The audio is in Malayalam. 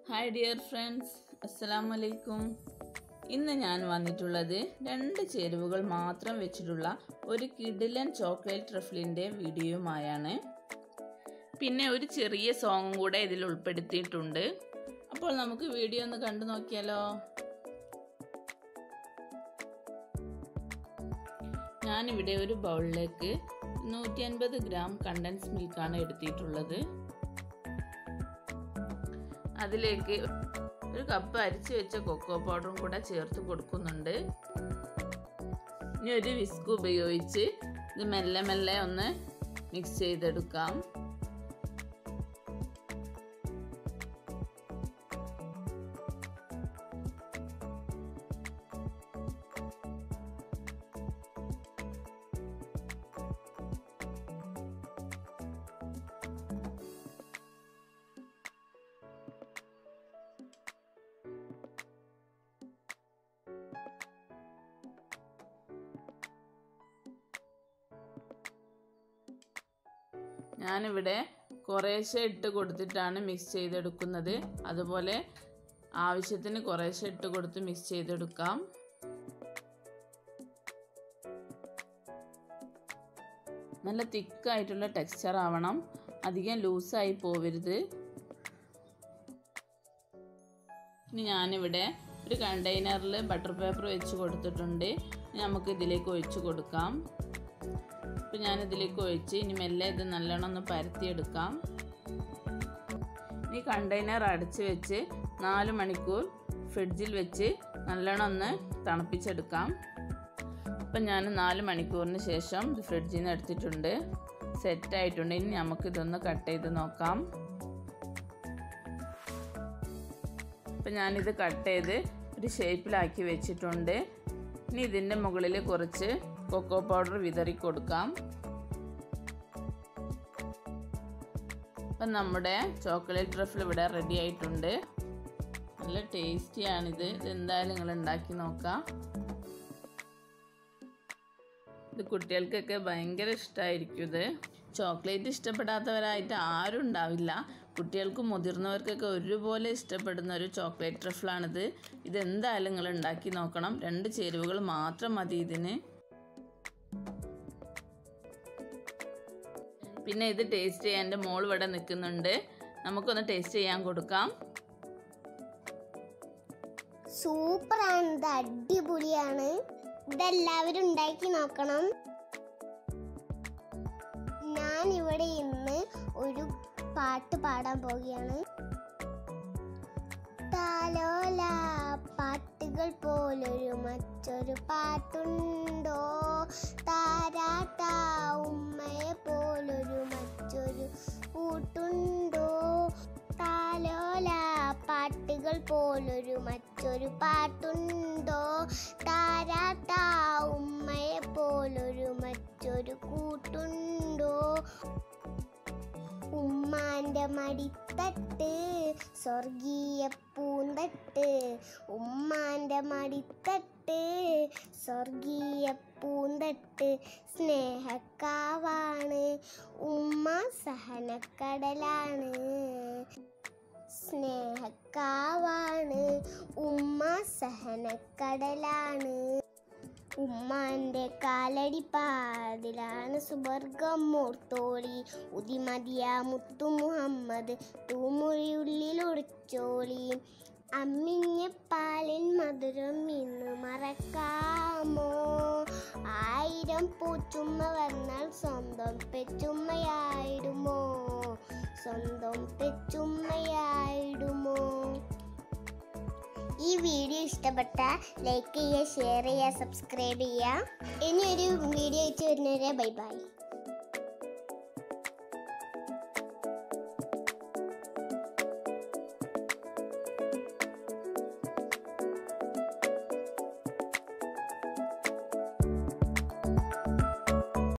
ഹായ് ഡിയർ ഫ്രണ്ട്സ് അസ്സലാമു അലൈക്കും ഇന്ന് ഞാൻ വന്നിട്ടുള്ളത് രണ്ട് ചേരുവകൾ മാത്രം വെച്ചിട്ടുള്ള ഒരു കിഡിലൻ ചോക്ലേറ്റ് ട്രഫിലിൻ്റെ വീഡിയോയുമായാണ് പിന്നെ ഒരു ചെറിയ സോങ്ങും കൂടെ ഇതിൽ ഉൾപ്പെടുത്തിയിട്ടുണ്ട് അപ്പോൾ നമുക്ക് വീഡിയോ ഒന്ന് കണ്ടു നോക്കിയാലോ ഞാനിവിടെ ഒരു ബൗളിലേക്ക് നൂറ്റി അൻപത് ഗ്രാം കണ്ടൻസ് മിൽക്കാണ് എടുത്തിട്ടുള്ളത് അതിലേക്ക് ഒരു കപ്പ് അരിച്ചു വെച്ച കൊക്കോ പൗഡറും കൂടെ ചേർത്ത് കൊടുക്കുന്നുണ്ട് ഇനി ഒരു വിസ്ക് ഉപയോഗിച്ച് ഇത് മെല്ലെ മെല്ലെ ഒന്ന് മിക്സ് ചെയ്തെടുക്കാം ഞാനിവിടെ കുറേശ്ശെ ഇട്ട് കൊടുത്തിട്ടാണ് മിക്സ് ചെയ്തെടുക്കുന്നത് അതുപോലെ ആവശ്യത്തിന് കുറേശ്ശെ ഇട്ട് കൊടുത്ത് മിക്സ് ചെയ്തെടുക്കാം നല്ല തിക്കായിട്ടുള്ള ടെക്സ്ചർ ആവണം അധികം ലൂസായി പോവരുത് ഇനി ഞാനിവിടെ ഒരു കണ്ടെയ്നറിൽ ബട്ടർ പേപ്പർ വെച്ച് കൊടുത്തിട്ടുണ്ട് നമുക്ക് ഇതിലേക്ക് ഒഴിച്ച് കൊടുക്കാം അപ്പോൾ ഞാനിതിലേക്ക് ഒഴിച്ച് ഇനി മെല്ലെ ഇത് നല്ലോണം ഒന്ന് പരത്തിയെടുക്കാം ഈ കണ്ടെയ്നർ അടച്ച് വെച്ച് നാല് മണിക്കൂർ ഫ്രിഡ്ജിൽ വെച്ച് നല്ലോണം ഒന്ന് തണുപ്പിച്ചെടുക്കാം അപ്പം ഞാൻ നാല് മണിക്കൂറിന് ശേഷം ഇത് ഫ്രിഡ്ജിൽ നിന്ന് എടുത്തിട്ടുണ്ട് സെറ്റായിട്ടുണ്ട് ഇനി നമുക്കിതൊന്ന് കട്ട് ചെയ്ത് നോക്കാം അപ്പം ഞാനിത് കട്ട് ചെയ്ത് ഒരു ഷേപ്പിലാക്കി വെച്ചിട്ടുണ്ട് ഇനി ഇതിൻ്റെ മുകളിൽ കുറച്ച് കൊക്കോ പൗഡർ വിതറി കൊടുക്കാം അപ്പം നമ്മുടെ ചോക്ലേറ്റ് റഫിൽ ഇവിടെ റെഡി ആയിട്ടുണ്ട് നല്ല ടേസ്റ്റിയാണിത് ഇത് എന്തായാലും നിങ്ങൾ ഉണ്ടാക്കി നോക്കാം ഇത് കുട്ടികൾക്കൊക്കെ ഭയങ്കര ഇഷ്ടമായിരിക്കും ഇത് ചോക്ലേറ്റ് ഇഷ്ടപ്പെടാത്തവരായിട്ട് ആരും ഉണ്ടാവില്ല കുട്ടികൾക്കും മുതിർന്നവർക്കൊക്കെ ഒരുപോലെ ഇഷ്ടപ്പെടുന്ന ഒരു ചോക്ലേറ്റ് ട്രഫിളാണിത് ഇതെന്തായാലും നിങ്ങൾ ഉണ്ടാക്കി നോക്കണം രണ്ട് ചേരുവകൾ മാത്രം മതി ഇതിന് പിന്നെ ഇത് ടേസ്റ്റ് ചെയ്യാൻ എൻ്റെ മോൾ ഇവിടെ നിൽക്കുന്നുണ്ട് നമുക്കൊന്ന് ടേസ്റ്റ് ചെയ്യാൻ കൊടുക്കാം സൂപ്പറാണ് ഇത് അടിപൊളിയാണ് ഇതെല്ലാവരും ഉണ്ടാക്കി നോക്കണം ഞാൻ ഇവിടെ ഇന്ന് ഒരു പാട്ട് പാടാൻ പോവുകയാണ് താലോല പാട്ടുകൾ പോലൊരു മറ്റൊരു പാട്ടുണ്ടോ താരാട്ട ഉമ്മയെ പോലൊരു മറ്റൊരു കൂട്ടുണ്ടോ താലോല പാട്ടുകൾ പോലൊരു മറ്റൊരു പാട്ടുണ്ടോ താരാട്ട ഉമ്മയെ പോലൊരു മറ്റൊരു കൂട്ടുണ്ടോ ഉമ്മാന്റെ മടിത്തട്ട് സ്വർഗീയ പൂന്തട്ട് ഉമ്മാന്റെ മടിത്തട്ട് സ്വർഗീയ പൂന്തട്ട് സ്നേഹക്കാവാണ് ഉമ്മ സഹനക്കടലാണ് സ്നേഹക്കാവാണ് ഉമ്മ സഹനക്കടലാണ് ഉമ്മാന്റെ കാലടി പാതിലാണ് സുബർഗം മൂർത്തോളി ഉദിമതിയ മുത്തു മുഹമ്മദ് തൂമുഴിയുള്ളിൽ ഒളിച്ചോളി അമ്മിഞ്ഞ പാലിൻ മധുരം ഇന്ന് മറക്കാമോ ആയിരം പൂച്ചുമ്മ വന്നാൽ സ്വന്തം പെച്ചുമ്മയായിടുമോ സ്വന്തം പെച്ചുമ്മയായിടുമോ ഈ വീഡിയോ ഇഷ്ടപ്പെട്ട ലൈക്ക് ചെയ്യുക ഷെയർ ചെയ്യുക സബ്സ്ക്രൈബ് ചെയ്യുക ഇനി ഒരു വീഡിയോ അയച്ചു വരുന്നവരെ ബൈ ബൈ